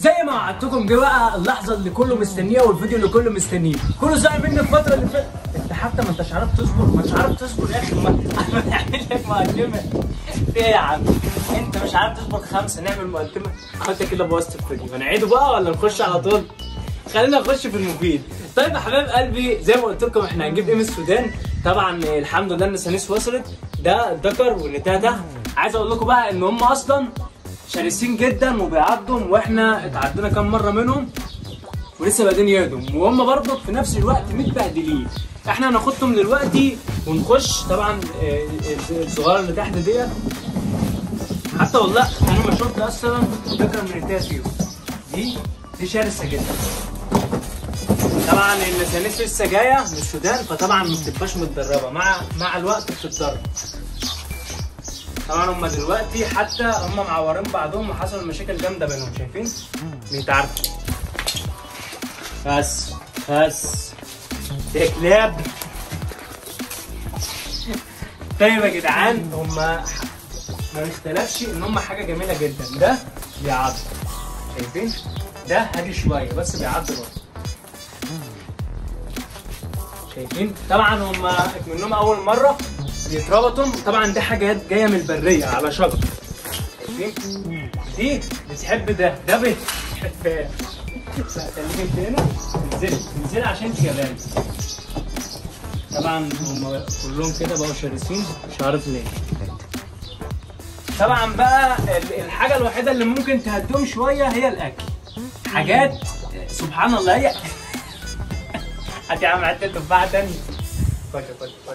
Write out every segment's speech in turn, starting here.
زي ما وعدتكم جه بقى اللحظه اللي كله مستنيها والفيديو اللي كله مستنيه كله زعل مني الفتره اللي فاتت انت حتى ما انتش عارف تصبر ما انتش عارف تصبر يا اخي ما انا بعمل لك مقدمه في ايه يا عم انت مش عارف تصبر خمسه نعمل مقدمه انت كده بوظت الفيديو هنعيده بقى ولا نخش على طول خلينا نخش في المفيد طيب يا حبايب قلبي زي ما قلت لكم احنا هنجيب ايه من السودان طبعا الحمد لله ان سانيس وصلت ده الدكر والنتايه ده عايز اقول لكم بقى ان هم اصلا شرسين جدا وبيعضوا واحنا اتعدينا كام مره منهم ولسه بادئين يهدم وهم برضه في نفس الوقت متبهدلين احنا هناخدهم دلوقتي ونخش طبعا آه، الصغيره اللي تحت ديت حتى والله انا ما شفت اصلا فكره من النتايه فيهم دي دي شرسه جدا طبعا النسانيس لسه جايه من السودان فطبعا ما بتبقاش متدربه مع مع الوقت بتتدرب طبعا هم دلوقتي حتى هم معورين بعضهم وحصل مشاكل جامده بينهم شايفين بيتعاركوا بس بس يا كلاب طيب يا جدعان هم ما نختلفش ان هم حاجه جميله جدا ده بيعض شايفين ده هادي شويه بس بيعض برضه شايفين طبعا هم منهم اول مره بيتربطوا طبعا دي حاجات جايه من البريه على شجر شايفين دي بتحب ده ده بتحب لا خليك انت هنا انزلي انزلي عشان انت جبان طبعا هم كلهم كده بقوا شرسين مش عارف ليه طبعا بقى ال- الحاجه الوحيده اللي ممكن تهديهم شويه هي الاكل حاجات سبحان الله هي هات يا عم حته تفاحه تاني خد خد خد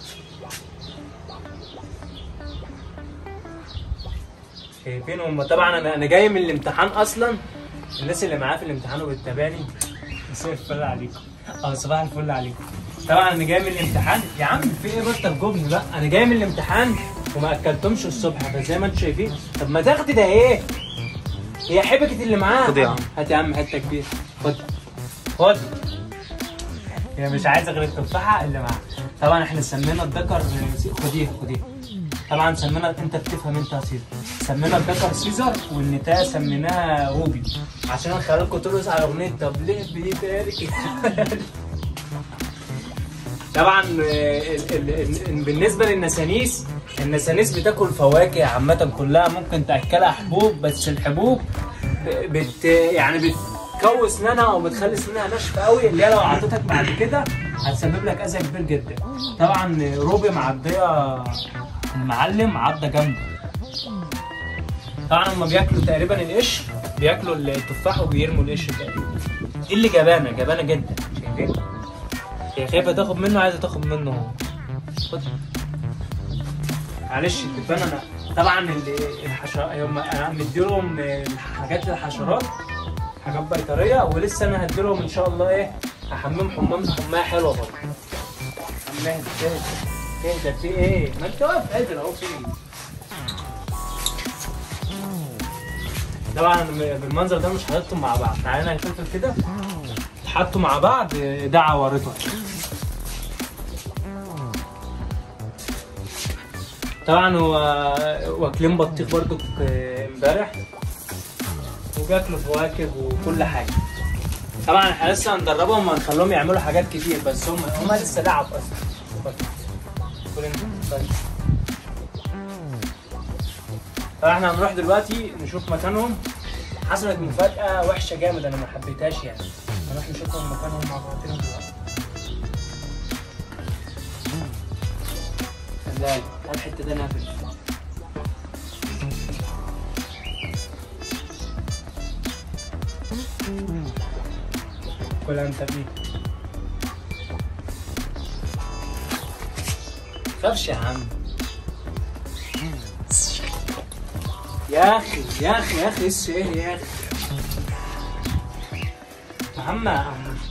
شايفين هم طبعا انا انا جاي من الامتحان اصلا الناس اللي معايا في الامتحان وبتتابعني مساء الفل عليكم اه صباح الفل عليكم طبعا انا جاي من الامتحان يا عم في ايه بطل جبن بقى انا جاي من الامتحان وما اكلتهمش الصبح بس زي ما انتم شايفين طب ما تاخدي ده ايه هي حبكة اللي معاها خد يا عم. هات يا عم حته كبيره خد خد هي مش عايزه غير التفاحه اللي معاها طبعا احنا سمينا الذكر خديها خديها طبعا سمينا انت بتفهم انت يا سيزر سمينا الذكر سيزر والنتايه سميناها روبي عشان نخليكم ترقص على اغنيه طب ليه بيتهيألك طبعا آه، ال- ال- ال- بالنسبه للنسانيس النسانيس بتاكل فواكه عامه كلها ممكن تاكلها حبوب بس الحبوب ب- بت يعني بتكوي اسنانها او بتخلي اسنانها ناشفه قوي اللي هي لو عطتك بعد كده هتسبب لك اذى كبير جدا طبعا روبي معديه المعلم عضه جامده طبعا هم بياكلوا تقريبا القشر بياكلوا التفاح وبيرموا القشر تقريبا دي اللي جبانه جبانه جدا شايفين هي خايفه تاخد منه عايزه تاخد منه هو خد معلش الدبان انا طبعا ال- الحشرات هم انا مديلهم حاجات للحشرات حاجات بيطريه ولسه انا هديلهم ان شاء الله ايه هحمم حمام حمايه حلوه برضه حمايه اهدى اهدى في ايه ما انت واقف قادر اهو في إيه؟ طبعا بالمنظر ده مش هحطهم مع بعض تعالى انا هشوف كده حطوا مع بعض ده عورته طبعا هو واكلين بطيخ برضو امبارح وبياكلوا فواكه وكل حاجه طبعا احنا لسه هندربهم وهنخليهم يعملوا حاجات كتير بس هم هم لسه لعب اصلا كل انت طيب. طبعا احنا هنروح دلوقتي نشوف مكانهم حصلت مفاجأة وحشة جامد انا ما حبيتهاش يعني هنروح نشوفهم مكانهم مع بعضنا دلوقتي خلال الحتة ده نافذ كل انت بيه خافش يا عم يا اخي يا اخي يا اخي ايش ايه يا اخي محمد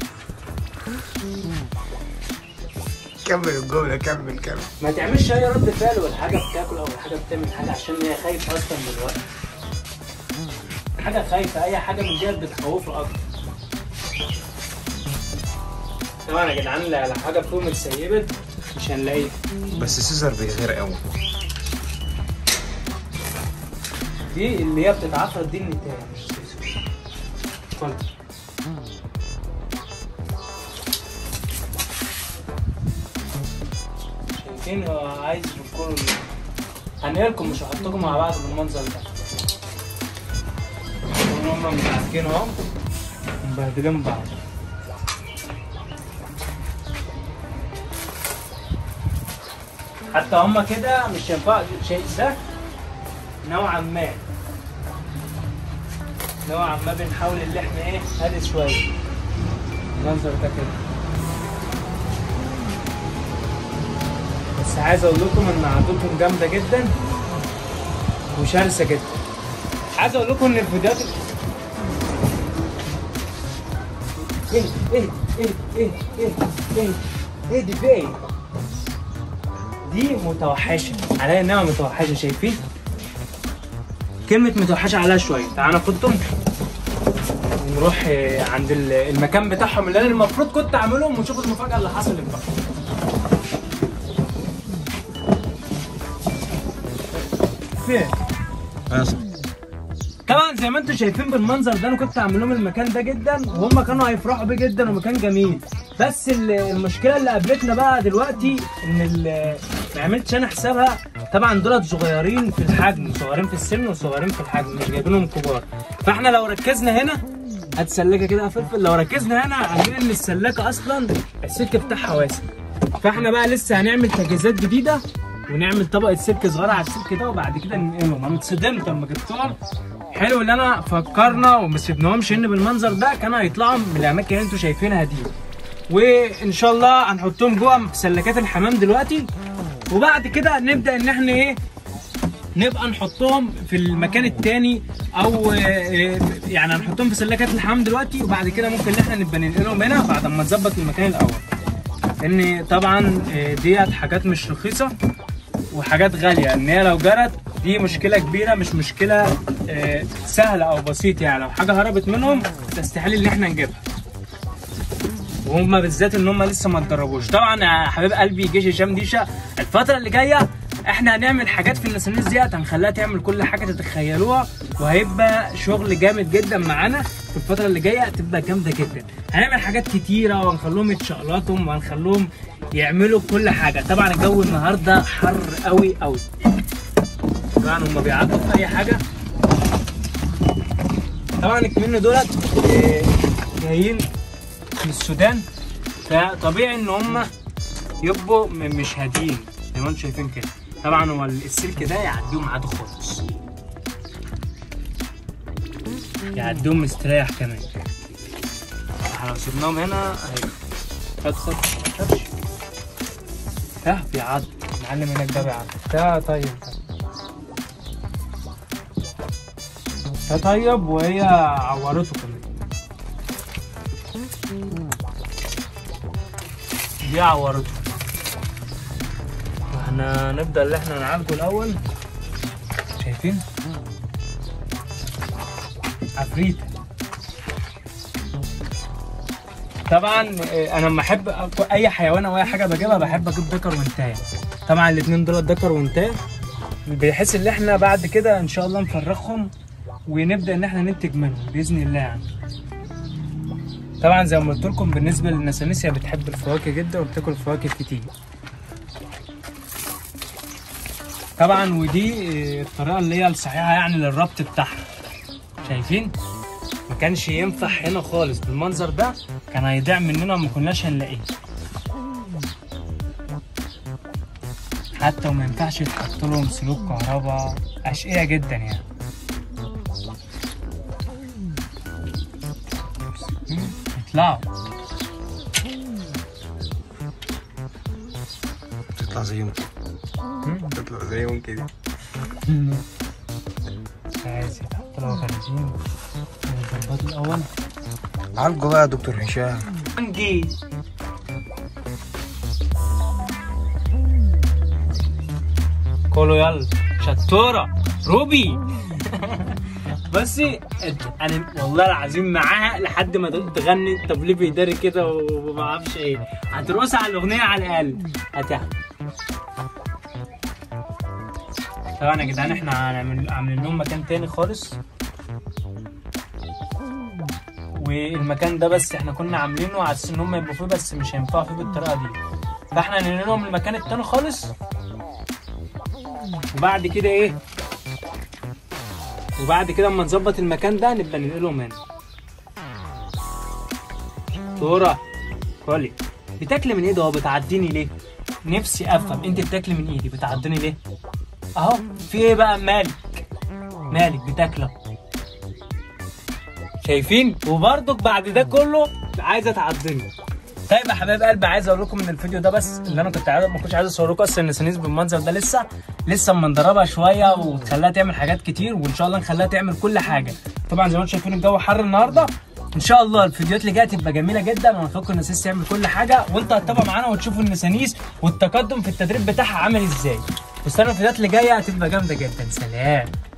كمل الجملة كمل كمل ما تعملش اي رد فعل ولا حاجه بتاكل او حاجه بتعمل حاجه عشان هي خايفه اصلا دلوقتي حاجه خايفه اي حاجه من ديت بتخوفه اكتر طبعا يا جدعان لا لا حاجه فيهم اتسيبت مش هنلاقيها بس سيزر بيغير قوي دي اللي هي بتتعفرت دي النتايه مش سيسو فلتر شايفين هو عايز يفكروا هنقلكم مش هحطكم مع بعض بالمنظر ده هم متعاركين اهو مبهدلين بعض حتى هما كده مش ينفع شيء ده نوعا ما نوعا ما بنحاول ان احنا ايه هادي شويه المنظر ده كده بس عايز اقول لكم ان عضلتهم جامده جدا وشرسه جدا عايز اقول لكم ان الفيديوهات ايه ايه ايه ايه ايه ايه ايه دي فين دي متوحشه عليها انها متوحشه شايفين كلمة متوحشة عليها شوية تعالى ناخدهم ونروح آه، عند ال- المكان بتاعهم اللي انا المفروض كنت اعملهم ونشوف المفاجأة اللي حصلت بقى فين؟ طبعا زي ما انتم شايفين بالمنظر ده انا كنت اعمل لهم المكان ده جدا وهم كانوا هيفرحوا بيه جدا ومكان جميل بس ال- المشكله اللي قابلتنا بقى دلوقتي ان ال- ما عملتش انا حسابها طبعا دولت صغيرين في الحجم صغيرين في السن وصغيرين في الحجم مش جايبينهم كبار فاحنا لو ركزنا هنا هات سلاكه كده يا فلفل لو ركزنا هنا عارفين ان السلاكه اصلا السلك بتاعها واسع فاحنا بقى لسه هنعمل تجهيزات جديده ونعمل طبقه سلك صغيره على السلك ده وبعد كده ننقلهم انا اتصدمت لما جبتهم حلو اللي انا فكرنا وما سيبناهمش ان بالمنظر ده كانوا هيطلعوا من الاماكن اللي انتوا شايفينها دي وان شاء الله هنحطهم جوه في سلكات الحمام دلوقتي وبعد كده نبدا ان احنا ايه نبقى نحطهم في المكان التاني او آه، آه، يعني هنحطهم في سلكات الحمام دلوقتي وبعد كده ممكن ان احنا نبقى ننقلهم هنا بعد ما نظبط المكان الاول لان طبعا آه، ديت حاجات مش رخيصه وحاجات غاليه ان هي لو جرت دي مشكله كبيره مش مشكله آه، سهله او بسيطه يعني لو حاجه هربت منهم تستحيل ان احنا نجيبها وهم بالذات ان هم لسه ما اتدربوش طبعا يا حبيب قلبي جيش هشام ديشه الفتره اللي جايه احنا هنعمل حاجات في النسانيس ديت هنخليها تعمل كل حاجه تتخيلوها وهيبقى شغل جامد جدا معانا في الفتره اللي جايه هتبقى جامده جدا هنعمل حاجات كتيره وهنخليهم يتشقلطوا وهنخليهم يعملوا كل حاجه طبعا الجو النهارده حر قوي قوي طبعا هم بيعدوا في اي حاجه طبعا الكمين دولت آه، جايين من السودان فطبيعي ان هم يبقوا م- مش هاديين زي ما انتم شايفين كده طبعا هو السلك ده يعديهم عادي خالص يعديهم مستريح كمان احنا لو سيبناهم هنا هي خد خد خد ده بيعض المعلم هناك ده بيعض ده طيب ده طيب وهي عورته كمان دي عورته احنا نبدا اللي احنا نعالجه الاول شايفين عفريت طبعا اه، انا لما احب أك- اي حيوان او اي حاجه بجيبها بحب اجيب ذكر وانتايه طبعا الاثنين دول ذكر وانتايه بحيث ان احنا بعد كده ان شاء الله نفرخهم ونبدا ان احنا ننتج منهم باذن الله يعني طبعا زي ما قلت لكم بالنسبه للنسانيس هي بتحب الفواكه جدا وبتاكل فواكه كتير طبعا ودي آه، الطريقه اللي هي الصحيحه يعني للربط بتاعها شايفين ما كانش ينفع هنا خالص بالمنظر ده كان هيضيع مننا وما كناش هنلاقيه حتى وما ينفعش يتحط لهم سلوك كهرباء اشقية جدا يعني مم، يطلعوا تطلع زيهم كده مم. تطلع زيهم كده عايز يتحط له غرزين الضربات الاول عالجوا بقى يا دكتور هشام عندي كله يلا شطورة روبي بصي انا والله العظيم معاها لحد ما تغني تبليف بيداري كده وما اعرفش ايه هترقص على الاغنيه على الاقل هتعمل طبعا يا جدعان احنا هنعمل عاملين لهم مكان تاني خالص والمكان ده بس احنا كنا عاملينه على اساس ان هم يبقوا فيه بس مش هينفعوا فيه بالطريقه دي فاحنا هننقل لهم المكان التاني خالص وبعد كده ايه وبعد كده اما نظبط المكان ده نبقى ننقلهم هنا دورة كولي بتاكلي من ايدي اهو بتعديني ليه نفسي افهم انت بتاكلي من ايدي بتعديني ليه اهو في ايه بقى مالك مالك بتاكله شايفين وبرضك بعد ده كله عايزه تعدني طيب يا حبايب قلبي عايز اقول لكم ان الفيديو ده بس اللي انا كنت عايز ما كنتش عايز اصور لكم اصلا النسانيس بالمنظر ده لسه لسه اما ندربها شويه وتخليها تعمل حاجات كتير وان شاء الله نخليها تعمل كل حاجه طبعا زي ما انتم شايفين الجو حر النهارده ان شاء الله الفيديوهات اللي جايه تبقى جميله جدا وهنفكر النسانيس تعمل كل حاجه وانتوا هتتابعوا معانا وتشوفوا النسانيس والتقدم في التدريب بتاعها عامل ازاي واستنوا الفيديوهات اللي جايه هتبقى جامده جدا سلام